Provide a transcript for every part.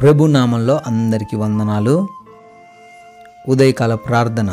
ప్రభు నామంలో అందరికీ వందనాలు ఉదయకాల ప్రార్థన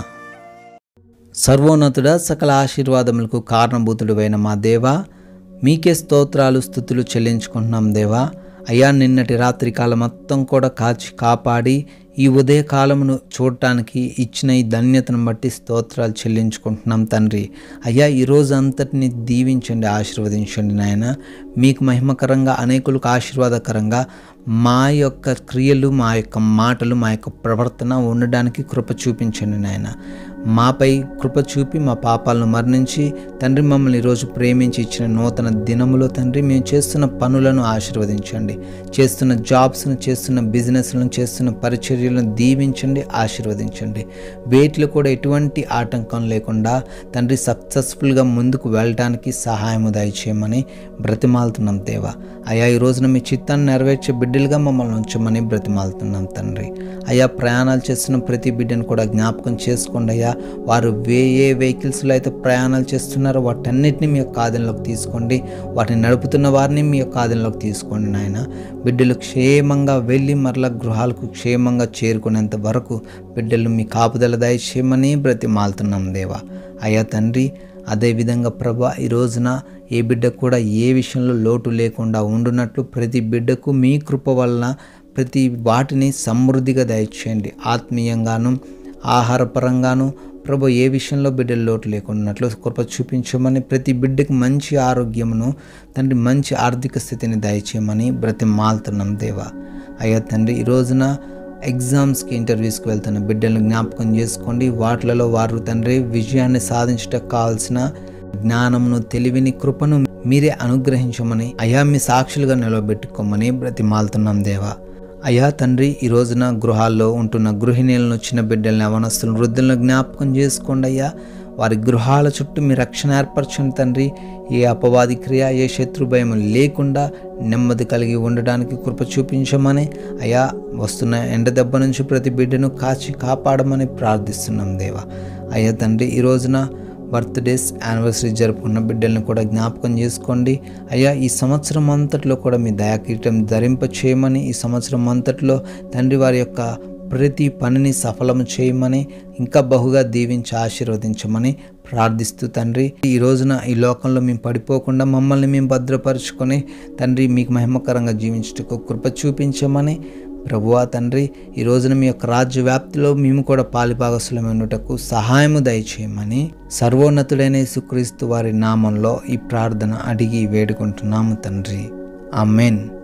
సర్వోన్నతుడ సకల ఆశీర్వాదములకు కారణభూతుడువైన మా దేవా మీకే స్తోత్రాలు స్థుతులు చెల్లించుకుంటున్నాం దేవా అయ్యా నిన్నటి రాత్రి కాలం మొత్తం కూడా కాచి కాపాడి ఈ ఉదయ కాలమును చూడటానికి ఇచ్చిన ఈ ధన్యతను బట్టి స్తోత్రాలు చెల్లించుకుంటున్నాం తండ్రి అయ్యా ఈ రోజు అంతటిని దీవించండి ఆశీర్వదించండి నాయన మీకు మహిమకరంగా అనేకులకు ఆశీర్వాదకరంగా మా యొక్క క్రియలు మా యొక్క మాటలు మా యొక్క ప్రవర్తన ఉండడానికి కృప చూపించండి నాయన మాపై కృప చూపి మా పాపాలను మరణించి తండ్రి మమ్మల్ని ఈరోజు ప్రేమించి ఇచ్చిన నూతన దినములో తండ్రి మేము చేస్తున్న పనులను ఆశీర్వదించండి చేస్తున్న జాబ్స్ను చేస్తున్న బిజినెస్లను చేస్తున్న పరిచర్యలను దీవించండి ఆశీర్వదించండి వేటిలో కూడా ఎటువంటి ఆటంకం లేకుండా తండ్రి సక్సెస్ఫుల్గా ముందుకు వెళ్ళడానికి సహాయము దయచేయమని బ్రతిమాలుతున్నాం దేవా అయ్యా ఈ రోజున మీ చిత్తాన్ని నెరవేర్చే బిడ్డలుగా మమ్మల్ని ఉంచమని బ్రతిమాలుతున్నాం తండ్రి అయ్యా ప్రయాణాలు చేస్తున్న ప్రతి బిడ్డను కూడా జ్ఞాపకం చేసుకోండి అయ్యా వారు వే ఏ వెహికల్స్లో అయితే ప్రయాణాలు చేస్తున్నారో వాటన్నిటిని మీ యొక్క ఆధీనంలోకి తీసుకోండి వాటిని నడుపుతున్న వారిని మీ యొక్క ఆధీనంలోకి తీసుకోండి నాయన బిడ్డలు క్షేమంగా వెళ్ళి మరలా గృహాలకు క్షేమంగా చేరుకునేంత వరకు బిడ్డలు మీ కాపుదల దయచేయమని బ్రతిమాలుతున్నాం దేవా అయ్యా తండ్రి అదేవిధంగా ప్రభా ఈ రోజున ఏ బిడ్డకు కూడా ఏ విషయంలో లోటు లేకుండా ఉండునట్లు ప్రతి బిడ్డకు మీ కృప వలన ప్రతి వాటిని సమృద్ధిగా దయచేయండి ఆత్మీయంగాను ఆహారపరంగాను ప్రభు ఏ విషయంలో బిడ్డలు లోటు లేకున్నట్లు కృప చూపించమని ప్రతి బిడ్డకు మంచి ఆరోగ్యమును తండ్రి మంచి ఆర్థిక స్థితిని దయచేయమని బ్రతిమాలుతున్నాం దేవా అయ్యా తండ్రి ఈ రోజున ఎగ్జామ్స్కి ఇంటర్వ్యూస్కి వెళ్తున్న బిడ్డలను జ్ఞాపకం చేసుకోండి వాటిలలో వారు తండ్రి విజయాన్ని సాధించటకు కావాల్సిన జ్ఞానమును తెలివిని కృపను మీరే అనుగ్రహించమని అయా మీ సాక్షులుగా నిలబెట్టుకోమని బ్రతిమాలుతున్నాం దేవా అయ్యా తండ్రి ఈ రోజున గృహాల్లో ఉంటున్న గృహిణీలను చిన్న బిడ్డల్ని అవనస్తులను వృద్ధులను జ్ఞాపకం చేసుకోండి అయ్యా వారి గృహాల చుట్టూ మీ రక్షణ ఏర్పరచండి తండ్రి ఏ అపవాది క్రియ ఏ శత్రు భయం లేకుండా నెమ్మది కలిగి ఉండడానికి కృప చూపించమని అయా వస్తున్న ఎండ దెబ్బ నుంచి ప్రతి బిడ్డను కాచి కాపాడమని ప్రార్థిస్తున్నాం దేవా అయ్యా తండ్రి ఈ రోజున బర్త్డేస్ యానివర్సరీ జరుపుకున్న బిడ్డల్ని కూడా జ్ఞాపకం చేసుకోండి అయ్యా ఈ సంవత్సరం అంతట్లో కూడా మీ దయాకీటం ధరింప చేయమని ఈ సంవత్సరం అంతట్లో తండ్రి వారి యొక్క ప్రతి పనిని సఫలము చేయమని ఇంకా బహుగా దీవించి ఆశీర్వదించమని ప్రార్థిస్తూ తండ్రి ఈ రోజున ఈ లోకంలో మేము పడిపోకుండా మమ్మల్ని మేము భద్రపరుచుకొని తండ్రి మీకు మహిమకరంగా జీవించుటకు కృప చూపించమని ప్రభువా తండ్రి ఈ రోజున మీ యొక్క రాజ్య వ్యాప్తిలో మేము కూడా పాలిభాగస్సులమైనటకు సహాయము దయచేయమని సర్వోన్నతుడైన యేసుక్రీస్తు వారి నామంలో ఈ ప్రార్థన అడిగి వేడుకుంటున్నాము తండ్రి ఆమెన్